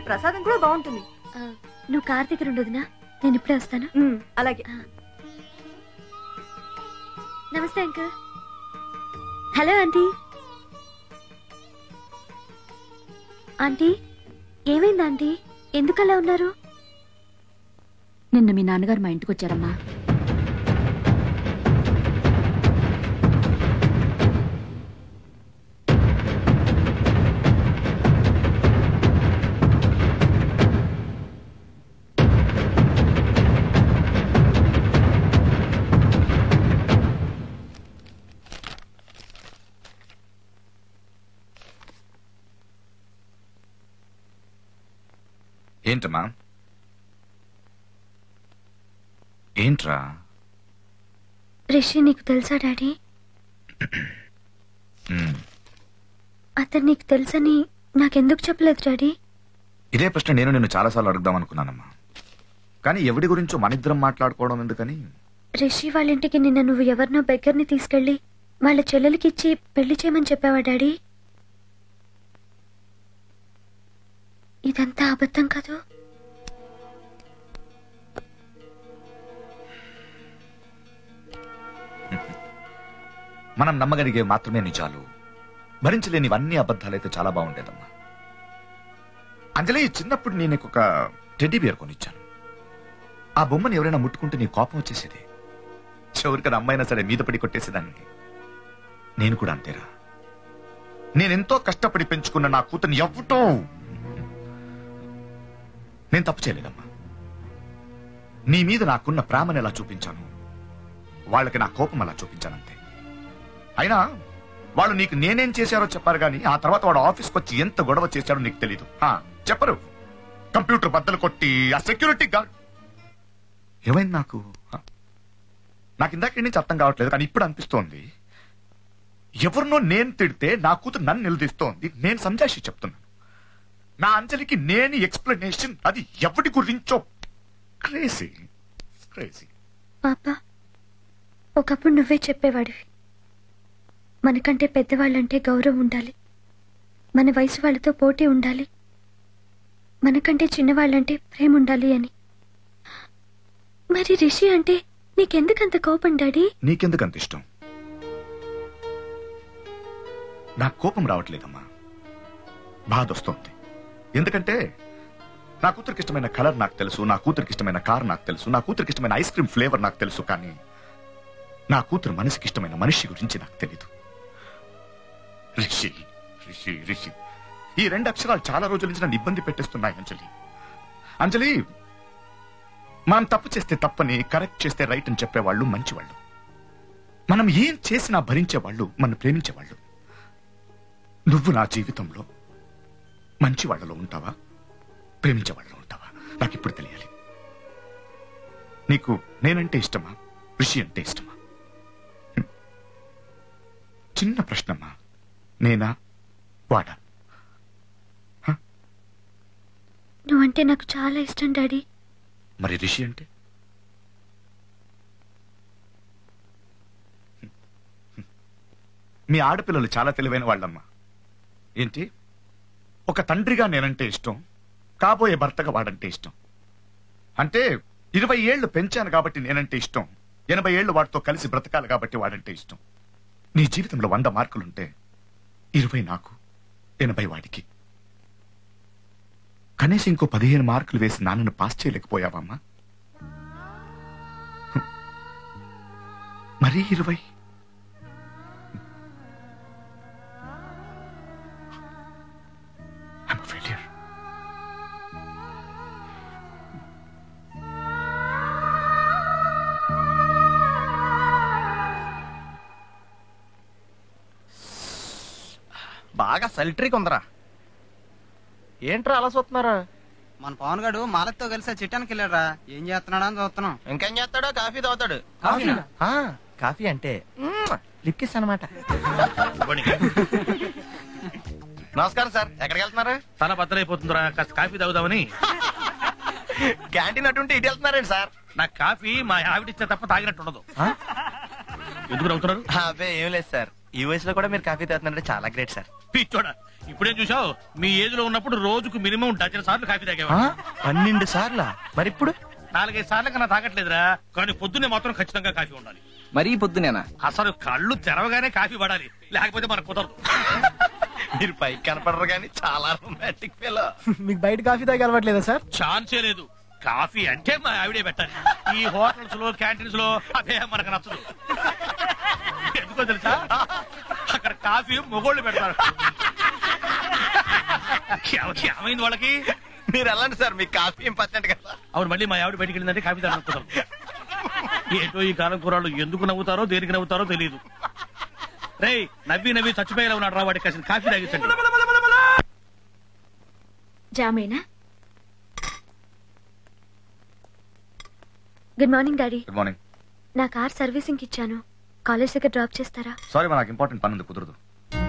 ప్రసాదం కూడా బాగుంటుంది ఆ, నువ్వు కార్ దగ్గర ఉండదునా నేను ఇప్పుడే వస్తాను ఉమ్, అలాగే నమస్తే అంకుల్ హలో ఆంటీ ఆంటీ ఏమైంది ఆంటీ ఎందుకు అలా ఉన్నారు నిన్న మీ నాన్నగారు మా ఇంటికి వచ్చారమ్మా ఏంటమ్మా ఏంట్రా రిషి నీకు తెలుసా డాడీ ఉమ్, అతను నీకు తెలుసని నాకెందుకు చెప్పలేదు డాడీ ఇదే ప్రశ్న నేను నిన్ను చాలాసార్లు అడుగుదాం అనుకున్నానమ్మా కానీ ఎవడి గురించో మనిద్దరం మాట్లాడుకోవడం ఎందుకని రిషి వాళ్ళ ఇంటికి నిన్న నువ్వు ఎవరినో బెగ్గర్ని తీసుకెళ్లి వాళ్ళ చెల్లెలకి ఇచ్చి పెళ్లి చేయమని చెప్పావా డాడీ ఇదంతా అబద్ధం కాదు మనం నమ్మగలిగే మాత్రమే నిజాలు భరించలేనివన్నీ అబద్ధాలైతే చాలా బాగుండేదమ్మా అంజలి చిన్నప్పుడు నేను నీకు ఒక టెడ్డీ బియర్ కొనిచ్చాను ఆ బొమ్మని ఎవరైనా ముట్టుకుంటే నీ కోపం వచ్చేసేది చివరికి అమ్మైనా సరే మీద పడి కొట్టేసేదాన్ని నేను కూడా అంతేరా నేనెంతో కష్టపడి పెంచుకున్న నా కూతుర్ని ఎవ్వటో నేను తప్పు చేయలేదమ్మా నీ మీద నాకున్న ప్రేమను ఎలా చూపించాను వాళ్ళకి నా కోపం అలా చూపించానంతే అయినా వాళ్ళు నీకు నేనేం చేశారో చెప్పారు కానీ ఆ తర్వాత వాడు ఆఫీస్కి వచ్చి ఎంత గొడవ చేశారో నీకు తెలీదు ఆ, చెప్పరు కంప్యూటర్ బద్దలు కొట్టి ఆ సెక్యూరిటీ గార్డ్ ఏమైంది నాకు ఆ? నాకు ఇందాక నుంచి అర్థం కావట్లేదు కానీ ఇప్పుడు అనిపిస్తోంది ఎవరినో నేను తిడితే నా కూతురు నన్ను నిలదీస్తోంది నేను సంజాషి చెప్తున్నాను నా అంజలికి నేను ఎక్స్ప్లెనేషన్ అది ఎవరి గురించో క్రేజీ క్రేజీ పాప ఒకప్పుడు నువ్వే చెప్పేవాడివి మనకంటే పెద్దవాళ్ళంటే గౌరవం ఉండాలి మన వయసు వాళ్ళతో పోటీ ఉండాలి మనకంటే చిన్నవాళ్ళంటే ప్రేమ ఉండాలి అని మరి రిషి అంటే నీకెందుకంత కోపం డాడీ నీకెందుకు అంత ఇష్టం నాకు కోపం రావట్లేదమ్మా బాధ వస్తుంది ఎందుకంటే నా కూతురికి ఇష్టమైన కలర్ నాకు తెలుసు నా కూతురికి ఇష్టమైన కార్ నాకు తెలుసు నా కూతురికి ఇష్టమైన ఐస్ క్రీమ్ ఫ్లేవర్ నాకు తెలుసు కానీ నా కూతురు మనసుకి ఇష్టమైన మనిషి గురించి నాకు తెలీదు రిషి రిషి రిషి ఈ రెండు అక్షరాలు చాలా రోజుల నుంచి నన్ను ఇబ్బంది పెట్టేస్తున్నాయి అంజలి అంజలి మనం తప్పు చేస్తే తప్పని కరెక్ట్ చేస్తే రైట్ అని చెప్పేవాళ్ళు మంచివాళ్ళు మనం ఏం చేసినా భరించేవాళ్ళు మనం ప్రేమించేవాళ్ళు నువ్వు నా జీవితంలో మంచి వాళ్ళలో ఉంటావా ప్రేమించే వాళ్ళలో ఉంటావా నాకు ఇప్పుడు తెలియాలి నీకు నేనంటే ఇష్టమా ఋషి అంటే ఇష్టమా హ్మ్. చిన్న ప్రశ్నమ్మా నేనా వాడా నువ్వంటే నాకు చాలా ఇష్టం డాడీ మరి రిషి అంటే మీ ఆడపిల్లలు చాలా తెలివైన వాళ్ళమ్మా ఏంటి ఒక తండ్రిగా నేనంటే ఇష్టం కాబోయే భర్తగా వాడంటే ఇష్టం అంటే ఇరవై ఏళ్లు పెంచాను కాబట్టి నేనంటే ఇష్టం ఎనభై ఏళ్లు వాడితో కలిసి బ్రతకాలి కాబట్టి వాడంటే ఇష్టం నీ జీవితంలో వంద మార్కులుంటే ఇరవై నాకు ఎనభై వాడికి కనీసం ఇంకో పదిహేను మార్కులు వేసి నాన్నను పాస్ చేయలేకపోయావమ్మా హ్మ్. మరీ ఇరవై I'm a failure. బాగా సల్ట్రీకి ఉందరా ఏంట్రా అలా చూస్తున్నారా మన పవన్ గడు మాలతో కలిసి ఆ చిట్టానికి వెళ్ళాడా ఏం చేస్తున్నాడా అని చూస్తున్నాం ఇంకేం చేస్తాడో కాఫీ తాగుతాడు కాఫీనా? ఆ, కాఫీ అంటే లిప్ కిస్ అనమాట నమస్కారం సార్ ఎక్కడికి వెళ్తున్నారు తల బద్దలైపోతుందిరా కాస్త కాఫీ తాగుదామని క్యాంటీన్ అటుంటే ఇటు వెళ్తున్నారండి సార్ నా కాఫీ మా ఆవిడిస్తే తప్ప తాగినట్టు ఉండదు ఎందుకు నవ్వుతున్నారు అబ్బే ఏం లేదు సార్ ఈ వయసులో కూడా మీరు కాఫీ తాగుతున్నారంటే చాలా గ్రేట్ సార్ పిచ్చోడా ఇప్పుడేం చూసావు మీ ఏజ్ లో ఉన్నప్పుడు రోజుకు మినిమం డజన్ సార్లు కాఫీ ఆ? తాగేవా పన్నెండు సార్లా మరి ఇప్పుడు నాలుగైదు సార్లు కన్నా తాగట్లేదురా కానీ పొద్దున్నే మాత్రం ఖచ్చితంగా కాఫీ ఉండాలి మరీ పొద్దునేనా అసలు కళ్ళు తెరవగానే కాఫీ పడాలి లేకపోతే మనకు కుదరదు మీరు పైకి కనపడరు కానీ చాలా రొమాంటిక్ ఫీల్ మీకు బయట కాఫీ తాగి అలవాట్లేదా సార్ ఛాన్సే లేదు కాఫీ అంటే మా ఆవిడే పెట్టాలి ఈ హోటల్స్ లో క్యాంటీన్స్ లో అదే మనకు నచ్చదు ఎందుకో తెలుసా అక్కడ కాఫీ మొగోళ్ళు పెడతారు ఏమ- ఏమైంది వాళ్ళకి మీరు వెళ్ళండి సార్ మీకు కాఫీ ఇంపార్టెంట్ కదా అవును మళ్ళీ మా ఆవిడ బయటికి వెళ్ళిందంటే కాఫీ తాగడం కుదరదు ఏంటో ఈ కాలం కూరలు ఎందుకు నవ్వుతారో దేనికి నవ్వుతారో తెలియదు రేయ్ నవ్వి నవ్వి చచ్చిపోయేలా ఉన్నాడు రా వాడికి కాసిన కాఫీ తాగించండి జామేనా good morning daddy good morning నా కార్ సర్వీసింగ్ ఇచ్చాను కాలేజ్ దగ్గర డ్రాప్ చేస్తారా సారీ మా నాకు ఇంపార్టెంట్ పని ఉంది కుదరదు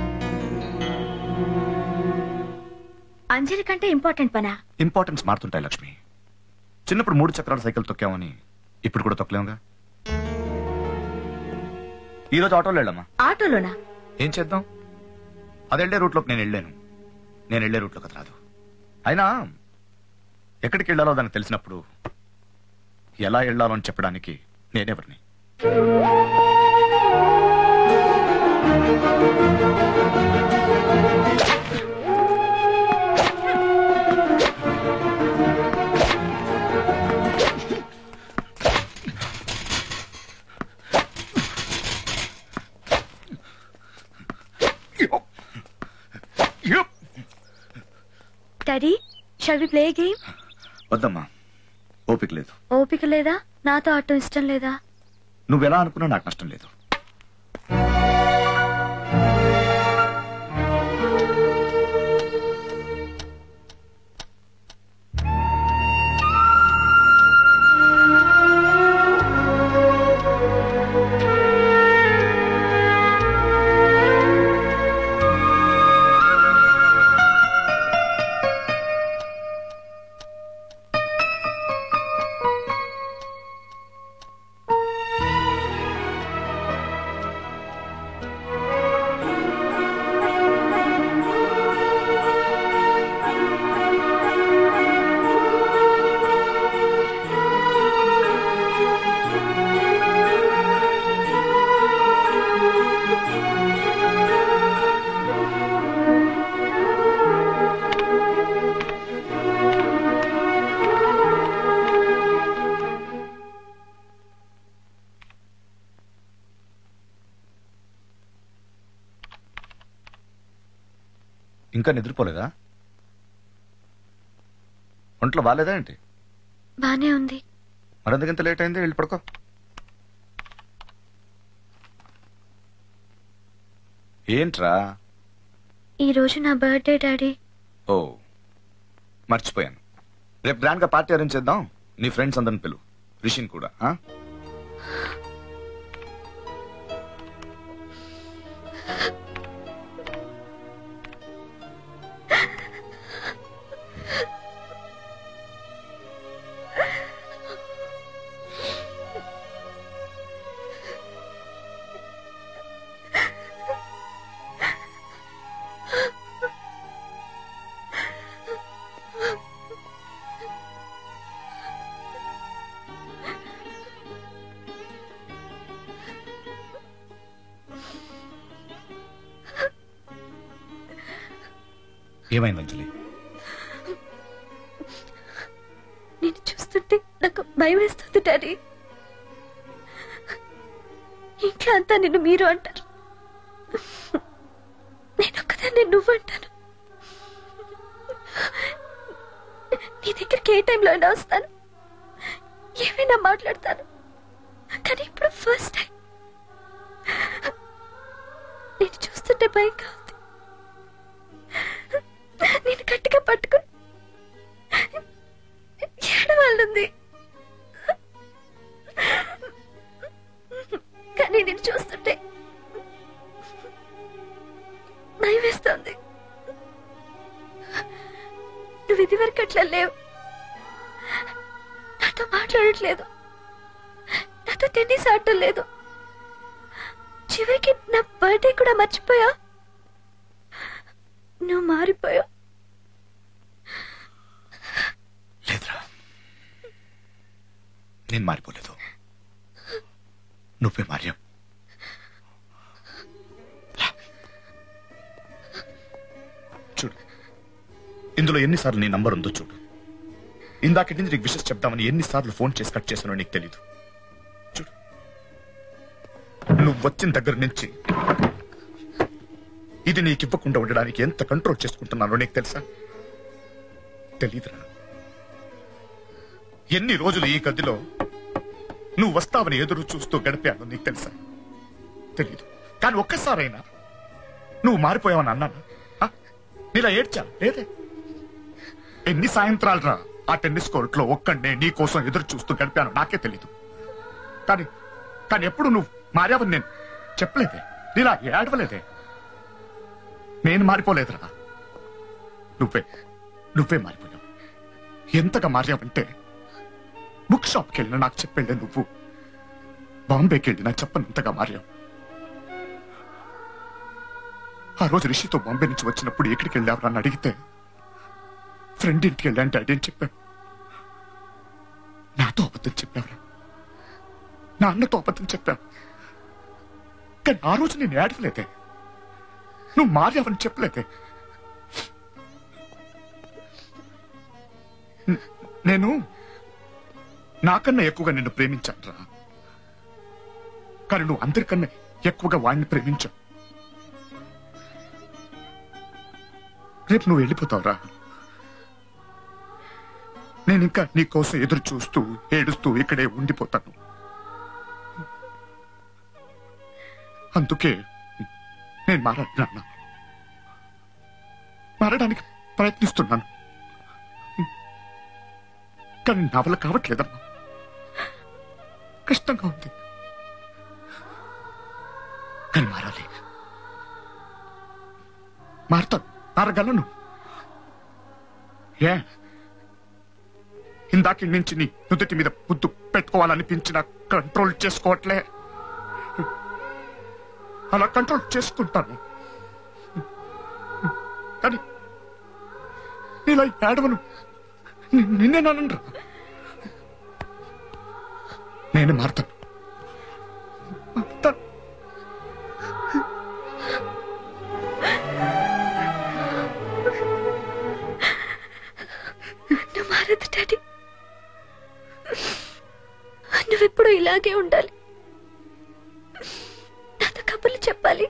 అంజలి కంటే ఇంపార్టెంట్ పనా ఇంపార్టెన్స్ మారుతుంటాయి లక్ష్మి చిన్నప్పుడు మూడు చక్రాల సైకిల్ తొక్కామని ఇప్పుడు కూడా తొక్కలేముగా ఈ రోజు ఆటోలో వెళ్ళమ్మా ఆటోలోనా ఏం చేద్దాం అది వెళ్ళే రూట్లోకి నేను వెళ్ళాను నేను వెళ్ళే రూట్లోకి అది రాదు అయినా ఎక్కడికి వెళ్ళాలో దానికి తెలిసినప్పుడు ఎలా వెళ్ళాలో అని చెప్పడానికి నేనెవరిని daddy shall we play game వద్దమ్మా ఓపిక లేదు ఓపిక లేదా నాతో ఆడటం ఇష్టం లేదా నువ్వెలా అనుకున్నా నాకు నష్టం లేదు ఇంకా నిద్రపోలేదా ఒంట్లో బాగాలేదా ఏంటి బానే ఉంది మరెందుకంత లేట్ అయింది వెళ్ళి పడుకో ఏంట్రా ఈ రోజు నా బర్త్డే డాడీ ఓ మర్చిపోయాను రేపు గ్రాండ్ గా పార్టీ అరేంజ్ చేద్దాం నీ ఫ్రెండ్స్ అందరిని పిలు రిషిన్ కూడా ఆ? ఏమైంది అంజలి నేను చూస్తుంటే నాకు భయం వేస్తుంది డాడీ ఇంట్లో అంతా నిన్ను మీరు అంటారు నేను ఒక్కదాన్ని నువ్వు అంటాను నీ దగ్గరికి ఏ టైంలో అయినా వస్తాను ఏమైనా మాట్లాడతాను కానీ ఇప్పుడు ఫస్ట్ టైం నేను చూస్తుంటే భయంగా ఉంది నేను గట్టిగా పట్టుకుని ఏడవాళ్ళుంది కానీ నేను చూస్తుంటే భయం వేస్తోంది నువ్వు ఇది వరకు అట్లా లేవు నాతో మాట్లాడట్లేదు నాతో టెన్నిస్ ఆడటం లేదు చివరికి నా బర్త్డే కూడా మర్చిపోయా నువ్వు మారిపోయావు లేదురా నేను మారిపోలేదు నువ్వే మారావు చూడు ఇందులో ఎన్నిసార్లు నీ నంబర్ ఉందో చూడు ఇందాక నుంచి నీకు విషయం చెప్దామని ఎన్నిసార్లు ఫోన్ చేసి కట్ చేసానో నీకు తెలీదు చూడు నువ్వు వచ్చిన దగ్గర నుంచి ఇది నీకు ఇవ్వకుండా ఉండడానికి ఎంత కంట్రోల్ చేసుకుంటున్నానో నీకు తెలుసా తెలీదురా ఎన్ని రోజులు ఈ గదిలో నువ్వు వస్తావని ఎదురు చూస్తూ గడిపాను నీకు తెలుసా తెలీదు కానీ ఒక్కసారైనా నువ్వు మారిపోయావని అన్నానా ఆ? నీలా ఏడ్చా లేదే ఎన్ని సాయంత్రాలు రా ఆ టెన్నిస్ కోర్ట్ లో ఒక్కడే నీ కోసం ఎదురు చూస్తూ గడిపాను నాకే తెలీదు కానీ కానీ ఎప్పుడు నువ్వు మారావని నేను చెప్పలేదే నీలా ఏడవలేదే నేను మారిపోలేదురా నువ్వే నువ్వే మారిపోయావు ఎంతగా మారావంటే బుక్ షాప్కి వెళ్ళిన నాకు చెప్పెళ్ళే నువ్వు బాంబేకి వెళ్ళినా చెప్పనంతగా మారావు ఆ రోజు రిషితో బాంబే నుంచి వచ్చినప్పుడు ఎక్కడికి వెళ్ళావు అని అడిగితే ఫ్రెండ్ ఇంటికి వెళ్ళా డాడీ అని చెప్పాను నాతో అబద్ధం చెప్పావురా నా అన్నతో అబద్ధం చెప్పావు కానీ ఆ రోజు నేను ఏడవలేదే నువ్వు మారావని చెప్పలేదే న- నేను నాకన్నా ఎక్కువగా నిన్ను ప్రేమించాను రా కానీ నువ్వు అందరికన్నా ఎక్కువగా వాడిని ప్రేమించావు రేపు నువ్వు వెళ్ళిపోతావురా నేను ఇంకా నీ కోసం ఎదురు చూస్తూ ఏడుస్తూ ఇక్కడే ఉండిపోతాను అందుకే నేను మారాలి నాన్న మారడానికి ప్రయత్నిస్తున్నాను కానీ నా వల్ల కావట్లేదమ్మా కష్టంగా ఉంది కానీ మారాలి మారతాను మారగలను ఏ ఇందాక నుంచి నీ నుదుటి మీద ముద్దు పెట్టుకోవాలనిపించిన కంట్రోల్ చేసుకోవట్లే అలా కంట్రోల్ చేసుకుంటాను కానీ నీలా ఏడవను ని- నిన్నే నానండ్రా నేను మారతాను మారతాను నువ్వు మారదు డాడీ నువ్వెప్పుడు ఇలాగే ఉండాలి నాతో కబుర్లు చెప్పాలి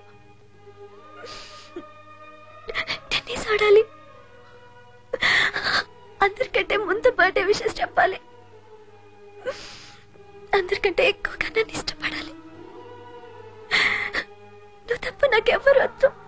టెన్నిస్ ఆడాలి అందరికంటే ముందు బర్త్డే విషెస్ చెప్పాలి అందరికంటే ఎక్కువగా నన్ను ఇష్టపడాలి నువ్వు తప్ప నాకెవ్వరు వద్దు